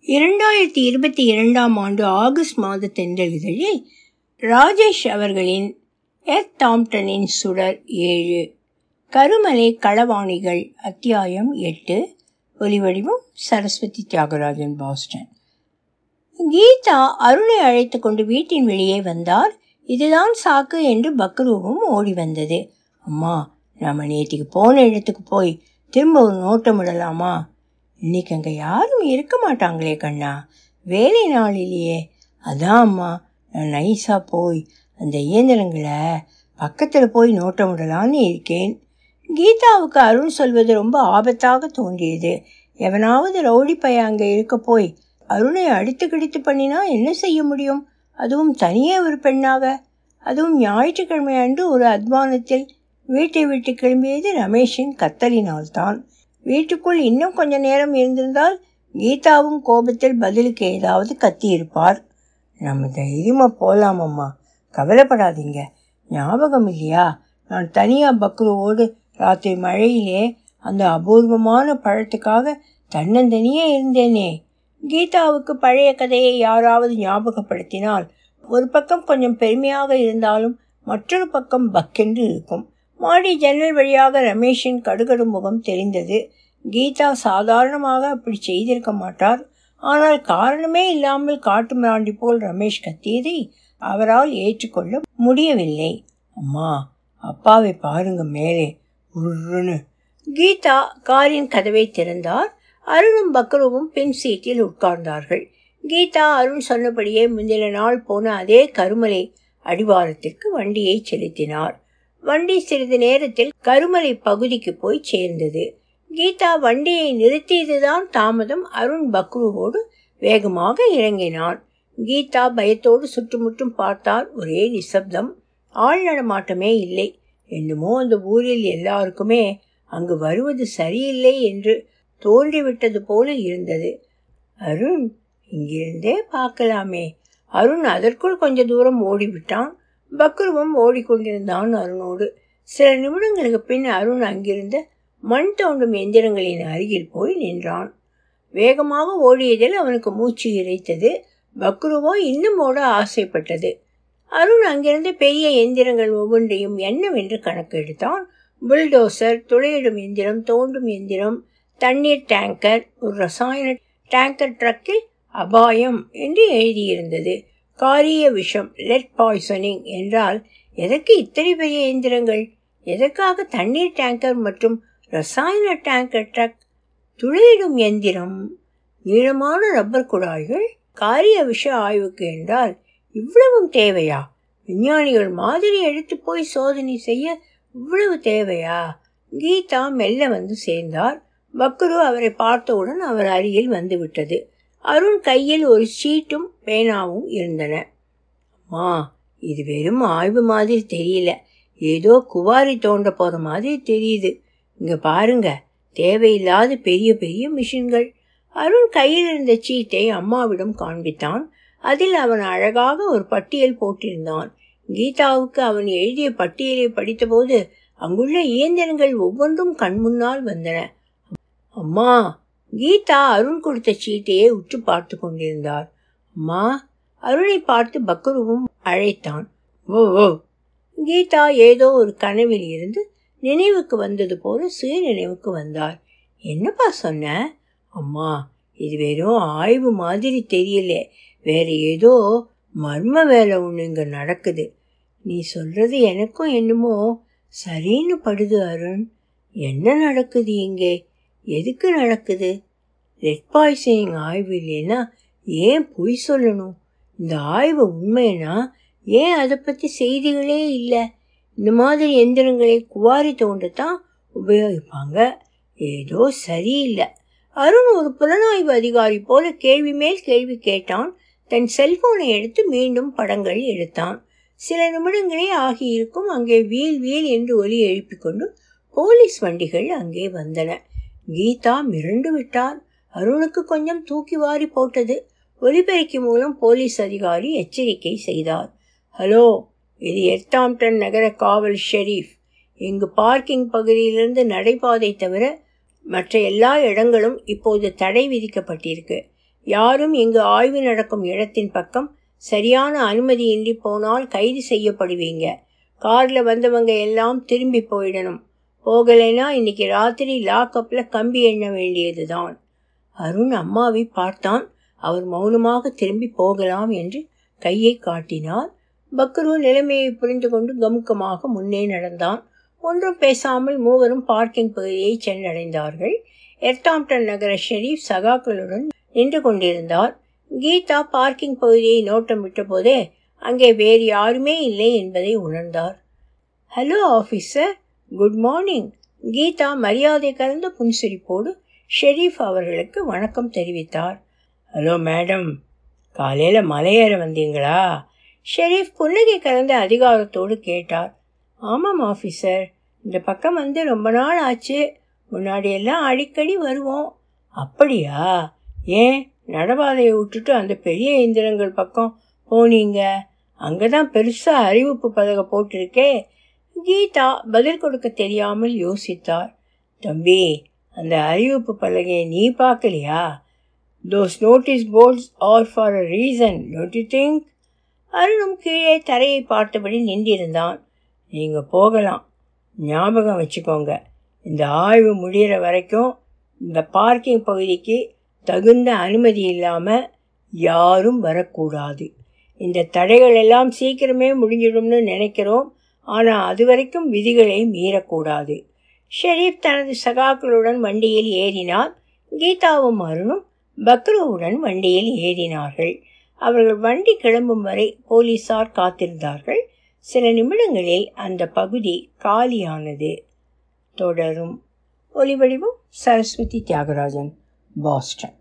இரண்டாயிரத்தி இருபத்தி இரண்டாம் ஆண்டு ஆகஸ்ட் மாத தென்றலிதழில் ராஜேஷ் அவர்களின் எத் தாம்டனின் சுடர் ஏழு கருமலை களவாணிகள் அத்தியாயம் எட்டு ஒலிவடிவம் சரஸ்வதி தியாகராஜன் பாஸ்டன் கீதா அருணை அழைத்து கொண்டு வீட்டின் வெளியே வந்தார் இதுதான் சாக்கு என்று பக்ரூவும் ஓடி வந்தது அம்மா நம்ம நேற்றுக்கு போன இடத்துக்கு போய் திரும்ப ஒரு நோட்டமிடலாமா இன்னைக்கு அங்கே யாரும் இருக்க மாட்டாங்களே கண்ணா வேலை நாள் இல்லையே அதான் அம்மா நான் நைஸாக போய் அந்த இயந்திரங்களை பக்கத்தில் போய் நோட்டமிடலான்னு இருக்கேன் கீதாவுக்கு அருண் சொல்வது ரொம்ப ஆபத்தாக தோன்றியது எவனாவது ரவுடி பையன் அங்கே இருக்க போய் அருணை அடித்து கிடித்து பண்ணினா என்ன செய்ய முடியும் அதுவும் தனியே ஒரு பெண்ணாக அதுவும் ஞாயிற்றுக்கிழமை அன்று ஒரு அத்வானத்தில் வீட்டை விட்டு கிளம்பியது ரமேஷின் கத்தலினால்தான் வீட்டுக்குள் இன்னும் கொஞ்ச நேரம் இருந்திருந்தால் கீதாவும் கோபத்தில் பதிலுக்கு ஏதாவது கத்தியிருப்பார் நம்ம தைரியமாக போகலாமம்மா கவலைப்படாதீங்க ஞாபகம் இல்லையா நான் தனியாக பக்ருவோடு ராத்திரி மழையிலே அந்த அபூர்வமான பழத்துக்காக தன்னந்தனியே இருந்தேனே கீதாவுக்கு பழைய கதையை யாராவது ஞாபகப்படுத்தினால் ஒரு பக்கம் கொஞ்சம் பெருமையாக இருந்தாலும் மற்றொரு பக்கம் பக்கென்று இருக்கும் மாடி ஜன்னல் வழியாக ரமேஷின் கடுகடு முகம் தெரிந்தது கீதா சாதாரணமாக அப்படி செய்திருக்க மாட்டார் ஆனால் காரணமே இல்லாமல் காட்டு மிராண்டி போல் ரமேஷ் கத்தியதை அவரால் ஏற்றுக்கொள்ள முடியவில்லை அம்மா அப்பாவை பாருங்க மேலே உருன்னு கீதா காரின் கதவை திறந்தார் அருணும் பக்ருவும் பின் சீட்டில் உட்கார்ந்தார்கள் கீதா அருண் சொன்னபடியே முந்தின நாள் போன அதே கருமலை அடிவாரத்திற்கு வண்டியை செலுத்தினார் வண்டி சிறிது நேரத்தில் கருமலை பகுதிக்கு போய் சேர்ந்தது கீதா வண்டியை நிறுத்தியதுதான் தாமதம் அருண் பக்ருவோடு வேகமாக இறங்கினான் கீதா பயத்தோடு சுற்றுமுற்றும் பார்த்தார் ஒரே நிசப்தம் ஆள் நடமாட்டமே இல்லை என்னமோ அந்த ஊரில் எல்லாருக்குமே அங்கு வருவது சரியில்லை என்று தோன்றிவிட்டது போல இருந்தது அருண் இங்கிருந்தே பார்க்கலாமே அருண் அதற்குள் கொஞ்ச தூரம் ஓடிவிட்டான் பக்ருவும் ஓடிக்கொண்டிருந்தான் அருணோடு சில நிமிடங்களுக்கு பின் அருண் அங்கிருந்த மண் தோண்டும் எந்திரங்களின் அருகில் போய் நின்றான் வேகமாக ஓடியதில் அவனுக்கு மூச்சு இறைத்தது பக்ருவோ இன்னும் ஓட ஆசைப்பட்டது அருண் அங்கிருந்த பெரிய எந்திரங்கள் ஒவ்வொன்றையும் என்னவென்று கணக்கு எடுத்தான் புல்டோசர் துளையிடும் எந்திரம் தோண்டும் எந்திரம் தண்ணீர் டேங்கர் ஒரு ரசாயன டேங்கர் ட்ரக்கில் அபாயம் என்று எழுதியிருந்தது காரிய விஷம் லெட் பாய்சனிங் என்றால் எதற்கு இத்தனை பெரிய எந்திரங்கள் எதற்காக தண்ணீர் டேங்கர் மற்றும் ரசாயன டேங்கர் ட்ரக் துளையிடும் எந்திரம் நீளமான ரப்பர் குழாய்கள் காரிய விஷ ஆய்வுக்கு என்றால் இவ்வளவும் தேவையா விஞ்ஞானிகள் மாதிரி எடுத்து போய் சோதனை செய்ய இவ்வளவு தேவையா கீதா மெல்ல வந்து சேர்ந்தார் பக்ரு அவரை பார்த்தவுடன் அவர் அருகில் வந்துவிட்டது அருண் கையில் ஒரு ஷீட்டும் பேனாவும் இருந்தன அம்மா இது வெறும் ஆய்வு மாதிரி தெரியல ஏதோ குவாரி தோண்ட போகிற மாதிரி தெரியுது இங்கே பாருங்க தேவையில்லாத பெரிய பெரிய மிஷின்கள் அருண் கையில் இருந்த சீட்டை அம்மாவிடம் காண்பித்தான் அதில் அவன் அழகாக ஒரு பட்டியல் போட்டிருந்தான் கீதாவுக்கு அவன் எழுதிய பட்டியலை படித்தபோது அங்குள்ள இயந்திரங்கள் ஒவ்வொன்றும் கண்முன்னால் வந்தன அம்மா கீதா அருண் கொடுத்த சீட்டையே உற்று பார்த்து கொண்டிருந்தார் அம்மா அருணை பார்த்து பக்ருவும் அழைத்தான் ஓ ஓ கீதா ஏதோ ஒரு கனவில் இருந்து நினைவுக்கு வந்தது போல சுய நினைவுக்கு வந்தார் என்னப்பா சொன்ன அம்மா இது வெறும் ஆய்வு மாதிரி தெரியல வேற ஏதோ மர்ம வேலை ஒன்று இங்கே நடக்குது நீ சொல்றது எனக்கும் என்னமோ சரின்னு படுது அருண் என்ன நடக்குது இங்கே எதுக்கு நடக்குது ரெட் பாய்சனிங் ஆய்வு இல்லைன்னா ஏன் பொய் சொல்லணும் இந்த ஆய்வு உண்மைன்னா ஏன் அதை பற்றி செய்திகளே இல்லை இந்த மாதிரி எந்திரங்களை குவாரி தோண்டத்தான் உபயோகிப்பாங்க ஏதோ சரியில்லை அருண் ஒரு புலனாய்வு அதிகாரி போல கேள்வி மேல் கேள்வி கேட்டான் தன் செல்போனை எடுத்து மீண்டும் படங்கள் எடுத்தான் சில நிமிடங்களே ஆகியிருக்கும் அங்கே வீல் வீல் என்று ஒலி எழுப்பிக்கொண்டு போலீஸ் வண்டிகள் அங்கே வந்தன கீதா மிரண்டு விட்டார் அருணுக்கு கொஞ்சம் தூக்கி வாரி போட்டது ஒலிபெருக்கி மூலம் போலீஸ் அதிகாரி எச்சரிக்கை செய்தார் ஹலோ இது எர்த்தாம்டன் நகர காவல் ஷெரீஃப் இங்கு பார்க்கிங் பகுதியிலிருந்து நடைபாதை தவிர மற்ற எல்லா இடங்களும் இப்போது தடை விதிக்கப்பட்டிருக்கு யாரும் இங்கு ஆய்வு நடக்கும் இடத்தின் பக்கம் சரியான அனுமதியின்றி போனால் கைது செய்யப்படுவீங்க கார்ல வந்தவங்க எல்லாம் திரும்பி போயிடணும் போகலைன்னா இன்னைக்கு ராத்திரி லாக்அப்ல கம்பி எண்ண வேண்டியதுதான் அருண் அம்மாவை பார்த்தான் அவர் மௌனமாக திரும்பி போகலாம் என்று கையை காட்டினார் பக்ரு நிலைமையை புரிந்து கொண்டு கமுக்கமாக முன்னே நடந்தான் ஒன்றும் பேசாமல் மூவரும் பார்க்கிங் பகுதியை சென்றடைந்தார்கள் எர்டாம்டன் நகர ஷெரீப் சகாக்களுடன் நின்று கொண்டிருந்தார் கீதா பார்க்கிங் பகுதியை நோட்டம் விட்டபோதே அங்கே வேறு யாருமே இல்லை என்பதை உணர்ந்தார் hello officer good morning Geetha மரியாதை கலந்த புன்சிரிப்போடு ஷெரீஃப் அவர்களுக்கு வணக்கம் தெரிவித்தார் ஹலோ மேடம் காலையில் மலையேற வந்தீங்களா ஷெரீஃப் புன்னகை கலந்த அதிகாரத்தோடு கேட்டார் ஆமாம் ஆஃபீஸர் இந்த பக்கம் வந்து ரொம்ப நாள் ஆச்சு முன்னாடியெல்லாம் அடிக்கடி வருவோம் அப்படியா ஏன் நடபாதையை விட்டுட்டு அந்த பெரிய இயந்திரங்கள் பக்கம் போனீங்க அங்கே தான் பெருசாக அறிவிப்பு பலகை போட்டிருக்கே கீதா பதில் கொடுக்க தெரியாமல் யோசித்தார் தம்பி அந்த அறிவிப்பு பலகையை நீ பார்க்கலையா those notice boards are for a reason don't you think அருணும் கீழே தரையை பார்த்தபடி நின்றிருந்தான் நீங்கள் போகலாம் ஞாபகம் வச்சுக்கோங்க இந்த ஆய்வு முடிகிற வரைக்கும் இந்த பார்க்கிங் பகுதிக்கு தகுந்த அனுமதி இல்லாமல் யாரும் வரக்கூடாது இந்த தடைகள் எல்லாம் சீக்கிரமே முடிஞ்சிடும்னு நினைக்கிறோம் ஆனால் அது வரைக்கும் விதிகளை மீறக்கூடாது ஷெரீப் தனது சகாக்களுடன் வண்டியில் ஏறினார் கீதாவும் அருணும் பக்ருவுடன் வண்டியில் ஏறினார்கள் அவர்கள் வண்டி கிளம்பும் வரை போலீசார் காத்திருந்தார்கள் சில நிமிடங்களில் அந்த பகுதி காலியானது தொடரும் ஒலிவடிவம் சரஸ்வதி தியாகராஜன் பாஸ்டன்